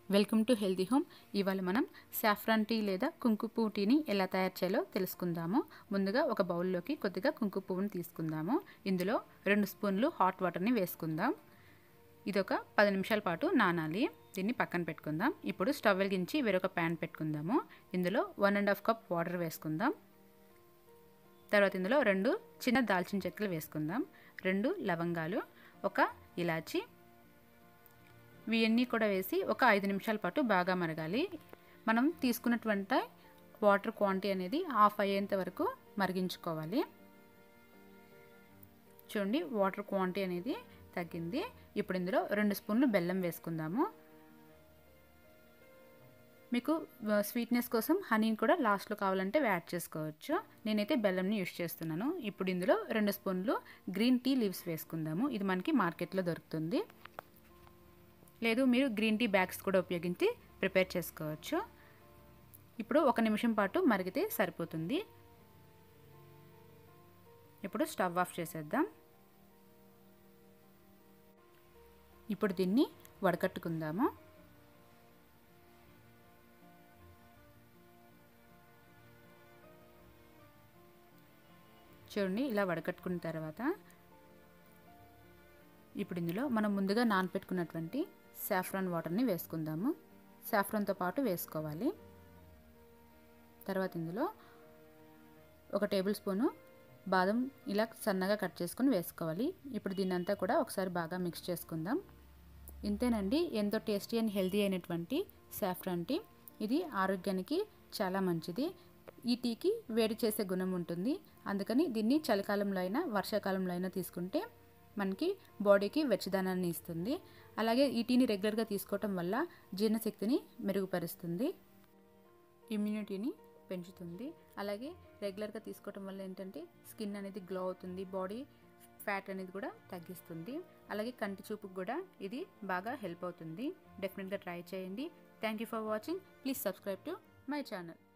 welcome to healthy home ఇవాళ మనం saffron tea లేదా కుంకుమ టీని ఎలా తయారు చేయాలో తెలుసుకుందాము ముందుగా ఒక బౌల్లోకి కొద్దిగా కుంకుమ పువ్వుని తీసుకుందాము ఇందులో రెండు స్పూన్లు హాట్ వాటర్ని వేసుకుందాం ఇది ఒక పది నిమిషాల పాటు నానాలి దీన్ని పక్కన పెట్టుకుందాం ఇప్పుడు స్టవ్ వెలిగించి వేరొక ప్యాన్ పెట్టుకుందాము ఇందులో one and half cup water వేసుకుందాం తర్వాత ఇందులో రెండు చిన్న దాల్చిన చెక్కలు వేసుకుందాం రెండు లవంగాలు ఒక ఇలాచి ఇవన్నీ కూడా వేసి ఒక ఐదు నిమిషాల పాటు బాగా మరగాలి మనం తీసుకున్నటువంటి వాటర్ క్వాంటిటీ అనేది హాఫ్ అయ్యేంత వరకు మరిగించుకోవాలి చూడండి వాటర్ క్వాంటిటీ అనేది తగ్గింది ఇప్పుడు ఇందులో రెండు స్పూన్లు బెల్లం వేసుకుందాము మీకు స్వీట్నెస్ కోసం హనీని కూడా లాస్ట్లో కావాలంటే యాడ్ చేసుకోవచ్చు నేనైతే బెల్లంని యూస్ చేస్తున్నాను ఇప్పుడు ఇందులో రెండు స్పూన్లు గ్రీన్ టీ లీవ్స్ వేసుకుందాము ఇది మనకి మార్కెట్లో దొరుకుతుంది లేదు మీరు గ్రీన్ టీ బ్యాగ్స్ కూడా ఉపయోగించి ప్రిపేర్ చేసుకోవచ్చు ఇప్పుడు ఒక నిమిషం పాటు మరిగితే సరిపోతుంది ఇప్పుడు స్టవ్ ఆఫ్ చేసేద్దాం ఇప్పుడు దీన్ని వడకట్టుకుందాము చూడండి ఇలా వడకట్టుకున్న తర్వాత ఇప్పుడు ఇందులో మనం ముందుగా నానపెట్టుకున్నటువంటి సాఫ్రాన్ వాటర్ని వేసుకుందాము సాఫ్రాన్తో పాటు వేసుకోవాలి తర్వాత ఇందులో ఒక టేబుల్ స్పూను బాదం ఇలా సన్నగా కట్ చేసుకొని వేసుకోవాలి ఇప్పుడు దీన్నంతా కూడా ఒకసారి బాగా మిక్స్ చేసుకుందాం ఇంతేనండి ఎంతో టేస్టీ అండ్ హెల్తీ అయినటువంటి సాఫ్రాన్ టీ ఇది ఆరోగ్యానికి చాలా మంచిది ఈ టీకి వేడి చేసే గుణం ఉంటుంది అందుకని దీన్ని చలికాలంలో అయినా వర్షాకాలంలో అయినా తీసుకుంటే మనకి బాడీకి వెచ్చదనాన్ని ఇస్తుంది అలాగే ఈ టీని రెగ్యులర్గా తీసుకోవటం వల్ల జీర్ణశక్తిని మెరుగుపరుస్తుంది ఇమ్యూనిటీని పెంచుతుంది అలాగే రెగ్యులర్గా తీసుకోవటం వల్ల ఏంటంటే స్కిన్ అనేది గ్లో అవుతుంది బాడీ ఫ్యాట్ అనేది కూడా తగ్గిస్తుంది అలాగే కంటి చూపుకు కూడా ఇది బాగా హెల్ప్ అవుతుంది డెఫినెట్గా ట్రై చేయండి thank you for watching please subscribe to my channel